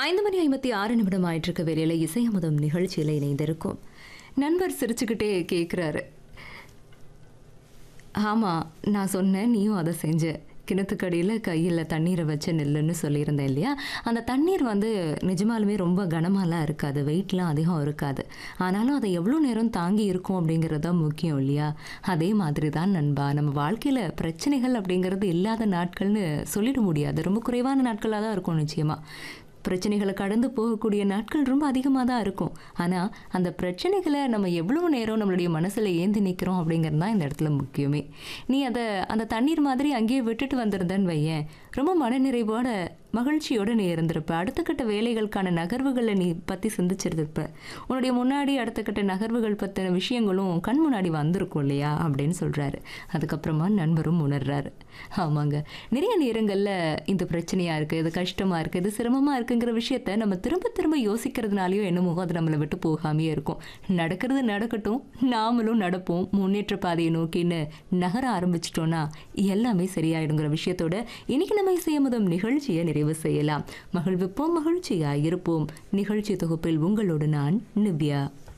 ஐந்து மணி ஐம்பத்தி ஆறு நிமிடம் ஆயிட்டிருக்க வேலையில் இசையமுதம் நிகழ்ச்சியில் இணைந்திருக்கும் நண்பர் சிரிச்சுக்கிட்டே கேட்குறாரு ஆமாம் நான் சொன்னேன் நீயும் அதை செஞ்ச கிணத்துக்கடியில் கையில் தண்ணீரை வச்சு நில்லுன்னு சொல்லியிருந்தேன் இல்லையா அந்த தண்ணீர் வந்து நிஜமாலுமே ரொம்ப கனமாலாம் இருக்காது வெயிட்லாம் அதிகம் இருக்காது ஆனாலும் அதை எவ்வளோ நேரம் தாங்கி இருக்கும் அப்படிங்கிறது தான் முக்கியம் இல்லையா அதே மாதிரி தான் நண்பா நம்ம வாழ்க்கையில் பிரச்சனைகள் அப்படிங்கிறது இல்லாத நாட்கள்னு சொல்லிட முடியாது ரொம்ப குறைவான நாட்களாக தான் இருக்கும் நிச்சயமாக பிரச்சனைகளை கடந்து போகக்கூடிய நாட்கள் ரொம்ப அதிகமாக தான் இருக்கும் ஆனால் அந்த பிரச்சனைகளை நம்ம எவ்வளோ நேரம் நம்மளுடைய மனசில் ஏந்தி நிற்கிறோம் அப்படிங்கிறது தான் இந்த இடத்துல முக்கியமே நீ அதை அந்த தண்ணீர் மாதிரி அங்கேயே விட்டுட்டு வந்திருந்தேன்னு வையேன் ரொம்ப மனநிறைவோட மகிழ்ச்சியோடு நீ இருந்திருப்ப அடுத்த கட்ட வேலைகளுக்கான நகர்வுகளை நீ பற்றி சிந்திச்சிருந்திருப்ப உன்னுடைய முன்னாடி அடுத்த கட்ட நகர்வுகள் பற்றின விஷயங்களும் கண் முன்னாடி வந்திருக்கும் இல்லையா அப்படின்னு சொல்கிறாரு அதுக்கப்புறமா நண்பரும் உணர்றாரு ஆமாங்க நிறைய நேரங்களில் இந்த பிரச்சனையாக இருக்குது இது கஷ்டமாக இருக்குது இது சிரமமாக இருக்குங்கிற விஷயத்த நம்ம திரும்ப திரும்ப யோசிக்கிறதுனாலையும் என்னமோ அது நம்மளை விட்டு போகாமையே இருக்கும் நடக்கிறது நடக்கட்டும் நாமளும் நடப்போம் முன்னேற்ற பாதையை நோக்கின்னு நகர ஆரம்பிச்சிட்டோன்னா எல்லாமே சரியாயிடுங்கிற விஷயத்தோட இன்னைக்கு நம்ம இசையமுதம் நிகழ்ச்சியை நிறைவு செய்யலாம் மகிழ்விப்போம் மகிழ்ச்சியாய் இருப்போம் நிகழ்ச்சி தொகுப்பில் உங்களோடு நான் நிவ்யா